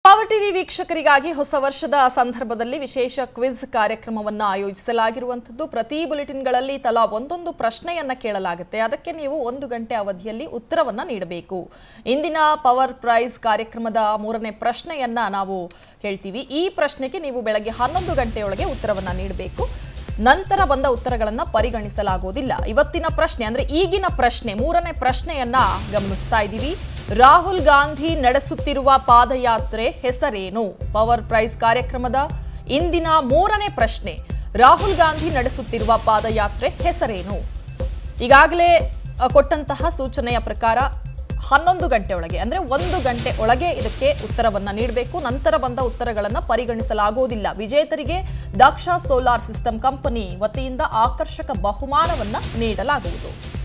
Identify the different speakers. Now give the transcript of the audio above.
Speaker 1: power TV ವೀಕ್ಷಕರಿಗಾಗಿ ಹೊಸ ವರ್ಷದ ಸಂದರ್ಭದಲ್ಲಿ ವಿಶೇಷ ಕ್ವಿಜ್ ಕಾರ್ಯಕ್ರಮವನ್ನು ಆಯೋಜಿಸಲಾಗಿರುವಂಥದ್ದು ಪ್ರತಿ ಬುಲೆಟಿನ್ಗಳಲ್ಲಿ ತಲಾ ಒಂದೊಂದು ಪ್ರಶ್ನೆಯನ್ನ ಕೇಳಲಾಗುತ್ತೆ ಅದಕ್ಕೆ ನೀವು ಒಂದು ಗಂಟೆ ಅವಧಿಯಲ್ಲಿ ಉತ್ತರವನ್ನ ನೀಡಬೇಕು ಇಂದಿನ ಪವರ್ ಪ್ರೈಸ್ ಕಾರ್ಯಕ್ರಮದ ಮೂರನೇ ಪ್ರಶ್ನೆಯನ್ನ ನಾವು ಕೇಳ್ತೀವಿ ಈ ಪ್ರಶ್ನೆಗೆ ನೀವು ಬೆಳಗ್ಗೆ ಹನ್ನೊಂದು ಗಂಟೆಯೊಳಗೆ ಉತ್ತರವನ್ನ ನೀಡಬೇಕು ನಂತರ ಬಂದ ಉತ್ತರಗಳನ್ನ ಪರಿಗಣಿಸಲಾಗುವುದಿಲ್ಲ ಇವತ್ತಿನ ಪ್ರಶ್ನೆ ಅಂದ್ರೆ ಈಗಿನ ಪ್ರಶ್ನೆ ಮೂರನೇ ಪ್ರಶ್ನೆಯನ್ನ ಗಮನಿಸ್ತಾ ಇದ್ದೀವಿ ರಾಹುಲ್ ಗಾಂಧಿ ನಡೆಸುತ್ತಿರುವ ಪಾದಯಾತ್ರೆ ಹೆಸರೇನು ಪವರ್ ಪ್ರೈಸ್ ಕಾರ್ಯಕ್ರಮದ ಇಂದಿನ ಮೂರನೇ ಪ್ರಶ್ನೆ ರಾಹುಲ್ ಗಾಂಧಿ ನಡೆಸುತ್ತಿರುವ ಪಾದಯಾತ್ರೆ ಹೆಸರೇನು ಈಗಾಗಲೇ ಅ, ಕೊಟ್ಟಂತಹ ಸೂಚನೆಯ ಪ್ರಕಾರ ಹನ್ನೊಂದು ಗಂಟೆ ಒಳಗೆ ಅಂದ್ರೆ ಒಂದು ಗಂಟೆ ಒಳಗೆ ಇದಕ್ಕೆ ಉತ್ತರವನ್ನ ನೀಡಬೇಕು ನಂತರ ಬಂದ ಉತ್ತರಗಳನ್ನು ಪರಿಗಣಿಸಲಾಗುವುದಿಲ್ಲ ವಿಜೇತರಿಗೆ ದಕ್ಷ ಸೋಲಾರ್ ಸಿಸ್ಟಮ್ ಕಂಪನಿ ವತಿಯಿಂದ ಆಕರ್ಷಕ ಬಹುಮಾನವನ್ನ ನೀಡಲಾಗುವುದು